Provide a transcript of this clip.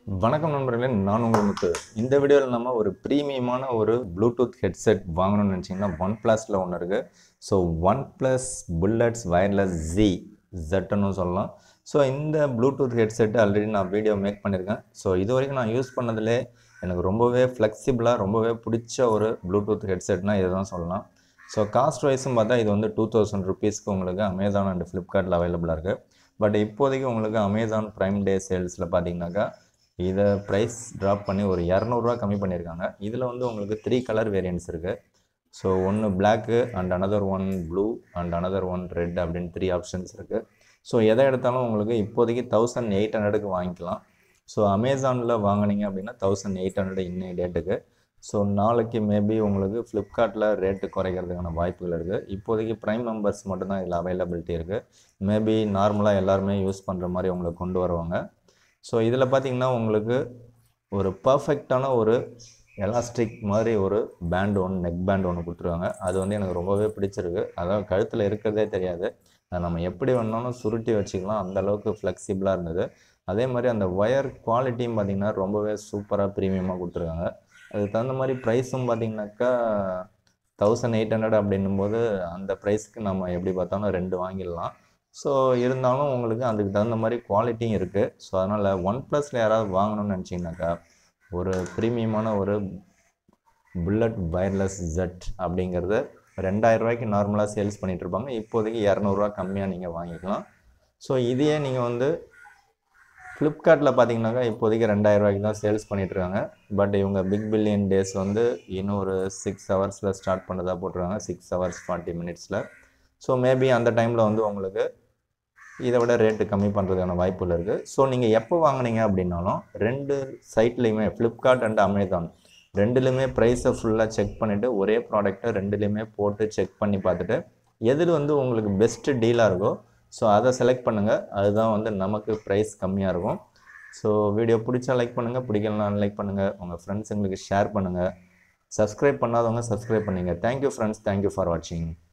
வணக்கம் நண்பர்களே நான் உங்கள் முத்து இந்த வீடியோவில் நம்ம ஒரு ப்ரீமியமான ஒரு ப்ளூடூத் ஹெட்செட் வாங்கணும்னு நினச்சிங்கன்னா ஒன் ப்ளஸில் ஒன்று இருக்குது so one plus bullets wireless Z ஜெட்டுன்னு சொல்லலாம் ஸோ இந்த ப்ளூடூத் ஹெட்செட் ஆல்ரெடி நான் வீடியோ மேக் பண்ணியிருக்கேன் ஸோ இது வரைக்கும் நான் யூஸ் பண்ணதிலே எனக்கு ரொம்பவே ஃப்ளெக்சிபிளாக ரொம்பவே பிடிச்ச ஒரு ப்ளூடூத் ஹெட்செட்னால் இதை தான் சொல்லலாம் ஸோ காஸ்ட் வைஸும் பார்த்தா இது வந்து டூ தௌசண்ட் ருபீஸ்க்கு உங்களுக்கு அமேசான் அண்ட் ஃப்ளிப்கார்ட்டில் அவைலபிளாக இருக்குது பட் இப்போதைக்கு உங்களுக்கு அமேசான் ப்ரைம் டே சேல்ஸில் பார்த்தீங்கன்னாக்கா இதை ப்ரைஸ் ட்ராப் பண்ணி ஒரு இரநூறுவா கம்மி பண்ணியிருக்காங்க இதில் வந்து உங்களுக்கு த்ரீ கலர் வேரியன்ட்ஸ் இருக்குது ஸோ ஒன்று black and another one blue and another one red அப்படின்னு த்ரீ ஆப்ஷன்ஸ் இருக்குது ஸோ எதை எடுத்தாலும் உங்களுக்கு இப்போதைக்கு தௌசண்ட் எயிட் ஹண்ட்ரடுக்கு வாங்கிக்கலாம் ஸோ அமேசானில் வாங்குனீங்க அப்படின்னா தௌசண்ட் எயிட் ஹண்ட்ரட் இன்னைய டேட்டுக்கு ஸோ நாளைக்கு மேபி உங்களுக்கு ஃப்ளிப்கார்ட்டில் ரேட்டு குறைக்கிறதுக்கான வாய்ப்புகள் இருக்குது இப்போதைக்கு ப்ரைம் மெம்பர்ஸ் மட்டும்தான் இதில் அவைலபிலிட்டி இருக்குது மேபி நார்மலாக எல்லாருமே யூஸ் பண்ணுற மாதிரி உங்களுக்கு கொண்டு வருவாங்க ஸோ இதில் பார்த்தீங்கன்னா உங்களுக்கு ஒரு பர்ஃபெக்டான ஒரு எலாஸ்டிக் மாதிரி ஒரு பேண்ட் ஒன்று நெக் பேண்ட் ஒன்று கொடுத்துருவாங்க அது வந்து எனக்கு ரொம்பவே பிடிச்சிருக்கு அதாவது கழுத்தில் இருக்கிறதே தெரியாது அதை நம்ம எப்படி வேணாலும் சுருட்டி வச்சுக்கலாம் அந்த அளவுக்கு ஃப்ளெக்சிபிளாக இருந்தது அதே மாதிரி அந்த ஒயர் குவாலிட்டியும் பார்த்திங்கன்னா ரொம்பவே சூப்பராக ப்ரீமியமாக கொடுத்துருக்காங்க அதுக்கு தகுந்த மாதிரி ப்ரைஸும் பார்த்திங்கனாக்கா தௌசண்ட் எயிட் ஹண்ட்ரட் அப்படின்னும் போது அந்த ப்ரைஸ்க்கு நம்ம எப்படி பார்த்தாலும் ரெண்டு வாங்கிடலாம் ஸோ இருந்தாலும் உங்களுக்கு அதுக்கு தகுந்த மாதிரி குவாலிட்டியும் இருக்குது ஸோ அதனால் ஒன் ப்ளஸில் யாராவது வாங்கணும்னு நினச்சிங்கனாக்கா ஒரு ப்ரீமியமான ஒரு புல்லட் வயர்லெஸ் ஜெட் அப்படிங்கிறது ரெண்டாயிரம் ரூபாய்க்கு நார்மலாக சேல்ஸ் பண்ணிகிட்டு இருப்பாங்க இப்போதைக்கு இரநூறுவா கம்மியாக நீங்கள் வாங்கிக்கலாம் ஸோ இதையே நீங்கள் வந்து ஃப்ளிப்கார்ட்டில் பார்த்தீங்கன்னாக்கா இப்போதைக்கு ரெண்டாயிரம் ரூபாய்க்கு தான் சேல்ஸ் பண்ணிகிட்ருக்காங்க பட் இவங்க பிக் பில்லியன் டேஸ் வந்து இன்னும் ஒரு சிக்ஸ் ஹவர்ஸில் ஸ்டார்ட் பண்ணதாக போட்டிருக்காங்க சிக்ஸ் ஹவர்ஸ் ஃபார்ட்டி மினிட்ஸில் ஸோ மேபி அந்த டைமில் வந்து உங்களுக்கு இதை விட ரேட்டு கம்மி பண்ணுறதுக்கான வாய்ப்புகள் இருக்குது ஸோ நீங்கள் எப்போ வாங்குனீங்க அப்படின்னாலும் ரெண்டு சைட்லேயுமே ஃப்ளிப்கார்ட் அண்ட் அமேசான் ரெண்டுலேயுமே ப்ரைஸை ஃபுல்லாக செக் பண்ணிவிட்டு ஒரே ப்ராடக்ட்டை ரெண்டுலேயுமே போட்டு செக் பண்ணி பார்த்துட்டு எதில் வந்து உங்களுக்கு பெஸ்ட்டு டீலாக இருக்கோ ஸோ அதை செலக்ட் பண்ணுங்கள் அதுதான் வந்து நமக்கு ப்ரைஸ் கம்மியாக இருக்கும் ஸோ வீடியோ பிடிச்சா லைக் பண்ணுங்கள் பிடிக்கலனா லைக் பண்ணுங்கள் உங்கள் ஃப்ரெண்ட்ஸுங்களுக்கு ஷேர் பண்ணுங்கள் சப்ஸ்கிரைப் பண்ணாதவங்க சப்ஸ்கிரைப் பண்ணுங்கள் தேங்க்யூ ஃப்ரெண்ட்ஸ் தேங்க்யூ ஃபார் வாட்சிங்